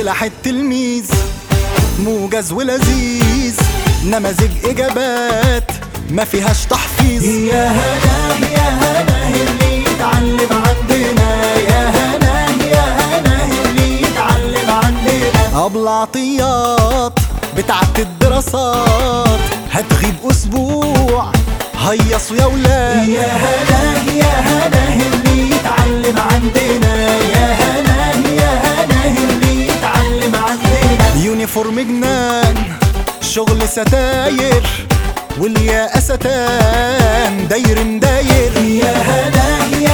سلاح التلميذ موجز ولذيذ نماذج اجابات ما فيهاش تحفيظ يا هنا يا هنا اللي يتعلم عندنا يا هنا يا هنا اللي يتعلم عندنا ابو العطيات بتاعت الدراسات هتغيب اسبوع هيصوا يا ولاد يا هنا يا هنا اللي يتعلم عندنا يا هنا يا هنا اللي يتعلم عندنا يونيفورم جنان شغل ستاير والياقة ستان داير مداير يا هنا